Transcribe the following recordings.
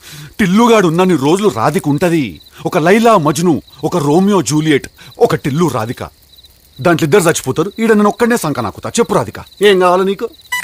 టిల్లుగాడు ఉన్నన్ని రోజులు రాధిక ఉంటది ఒక లైలా మజ్ను ఒక రోమియో జూలియట్ ఒక టిల్లు రాధిక దాంట్లో ఇద్దరు చచ్చిపోతారు ఈడ నేను ఒక్కడనే సంక నాకుతా చెప్పు రాధిక ఏం కావాలి నీకు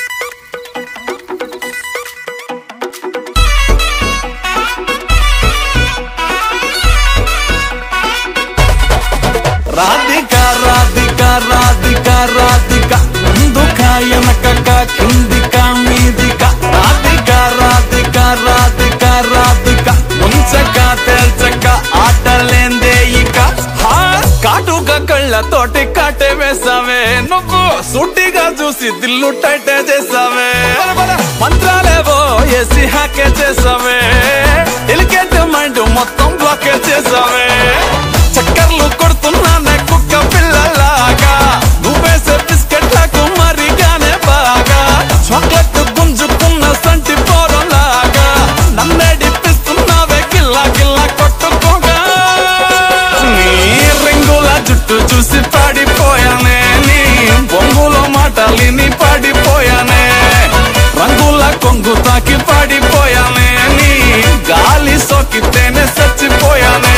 రాధిక రాధిక రాధిక రాధిక ముందుక వెనకక కిందిక మీదిక రాధిక రాధిక రాధిక రాధిక ముంచక తేల్చక ఆటలేందే ఇక హా, కాటుక కళ్ళతోటి కాటే వేసావే నువ్వు సూటిగా చూసి దిల్లు టైటే చేసావే మంత్రాలేవో వేసి హ్యాకే చేసావే ఎలికేట్ మైండ్ మొత్తం బ్లాకే చేసావే చక్కర్లు కొడుతున్నానే కుక్క పిల్లలాగా నువ్వేసే బిస్కెట్లకు మరిగానే బాగా చాక్లెట్ గుంజుకున్న సంటి పోరలాగా నన్నేడిపిస్తున్నావే గిల్లా గిల్లా కొట్టుకోగా నీ రింగుల జుట్టు చూసి పాడిపోయానే నీ బొంగులో మాటలిని పాడిపోయానే రంగుల కొంగు తాకి పాడిపోయానే నీ గాలి సోకితేనే చచ్చిపోయానే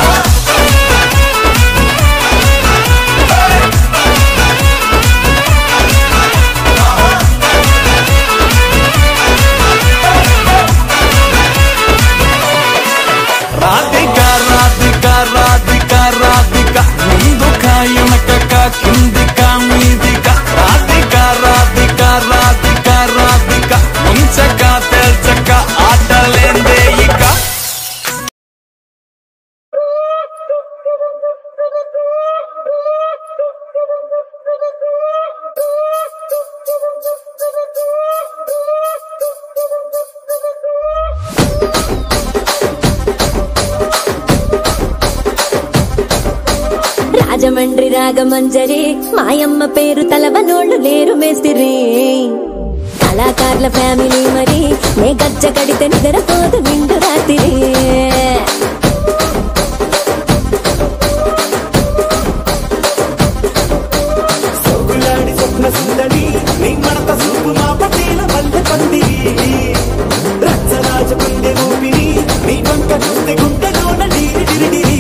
రాధిక రాధిక రాధిక రాధిక ముందుక వెనకక కిందిక మీదిక రాధిక రాధిక రాధిక రాధిక ముంచక తేల్చక ఆటలేందే ఇక రాజమండ్రి రాగమంజరి మాయమ్మ పేరు తలవనోళ్ళు లేరు మేస్తిరి కళాకారుల ఫ్యామిలీ మరి నే గజ్జ కడితే నిద్రపోదు నిండు రాత్రి సోకులాడి స్వప్న సుందరి నీ మడత సూపు మా పటేల మల్లె పందిరి రచ్చరాజ పందె ఊపిరి నీ వంక చూస్తే గుంటలోన డీరి డిరిడిరి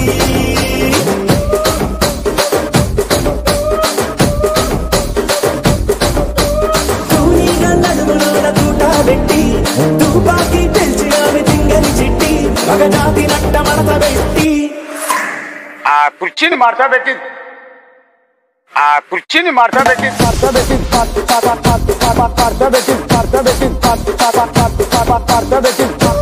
తూనీగా నడుములోన తూట పెట్టి తుపాకి పెంచి ఆమె తింగని చిట్టి మగజాతి నట్ట మడత పెట్టి ఆ కుర్చీని మార్చా పెట్టి ఆ కుర్చీని మార్చా పెట్టి మార్చా పెట్టి మార్చా పెట్టి మార్చా పెట్టి మార్చా పెట్టి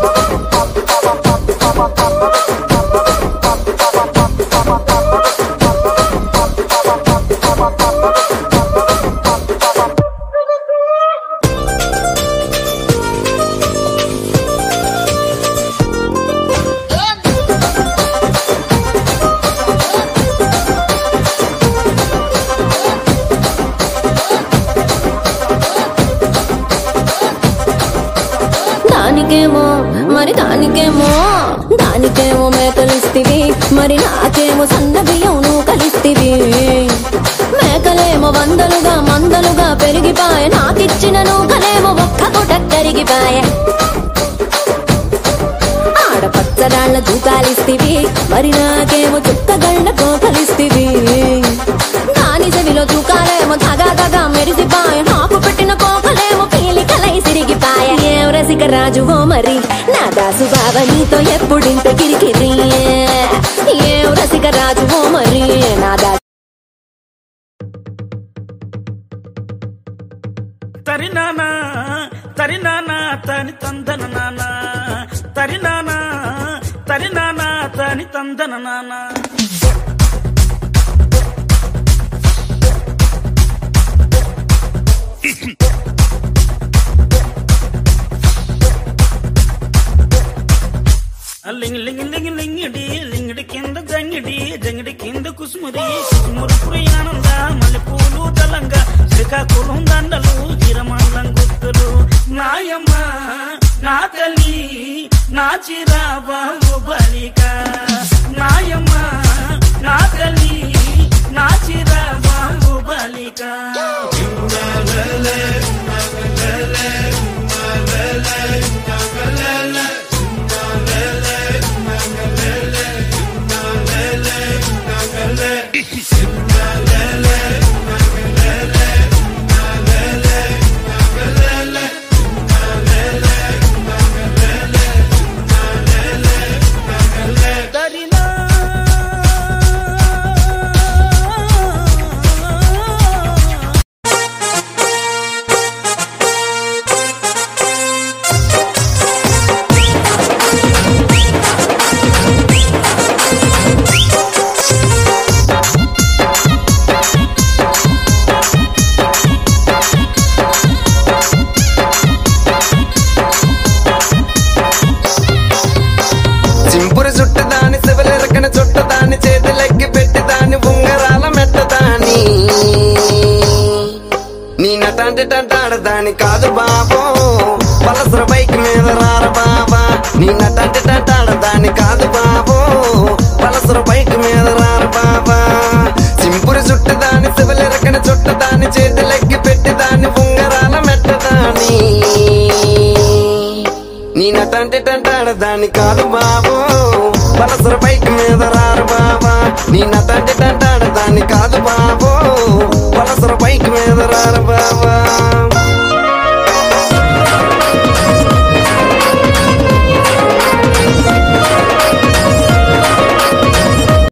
దానికేమో మరి దానికేమో దానికేమో మేకలిస్తివి మరి నాకేమో సన్న బియ్యం నువ్వు కలిస్తివి మేకలేమో వందలుగా మందలుగా పెరిగిపాయ నాకిచ్చిన నూకలేమో ఒక్క పూట కరిగిపాయ ఆడపచ్చరాళ్ళ దూకాలిస్తివి మరి నాకేమో చుక్కగళ్ళ కోకలిస్తివి దాని చెవిలో దూకాలేమో తగా తగా మెరిసిపాయ నాకు పెట్టిన కోకలేమో పీలికలై సిరిగిపాయ ఏం రసిక రాజువో మరి నా దాసు బావ నీతో ఎప్పుడింత కిరికిరి ఏం రసిక రాజువో మరి నా దాసు తరినానా తరినానా తని తందన నానా తరినానా తరినానా తని తందన నానా లింగి లింగి లింగి లింగిడి లింగిడి కింద జంగిడి జంగిడి కింద కుసుమురి కుసుమురు పురియానంద మల్లెపూలు దళంగా శ్రీకాకుళం దండలు చిరమండం గుర్తులు నాయమ్మ నా తల్లి నా చిరాబాబు బలిక నాయమ్మ నా తల్లి నా చిరాబాబు బలిక చుట్టు దాని శివలెరకన చుట్టు దాని చేతులెక్కి పెట్టి దాని ఉంగరాల మెట్ట దాని నీ నటంటే టంటాడదాని కాదు బాబో పలసర బైక్ మీద రార బాబా నీ నటంటే టంటాడదాని కాదు బాబో పలసర బైక్ మీద రార బాబా సింపురు చుట్టు దాని శివలెరకన చుట్టు దాని చేతులెక్కి పెట్టి దాని ఉంగరాల మెట్ట దాని నీ నటంటే టంటాడదాని కాదు బాబో పలసర బైక్ మీద రారు బాబా నీ నటంటే టంటాడదాని కాదు బాబో పలసర బైక్ మీద రారు బాబా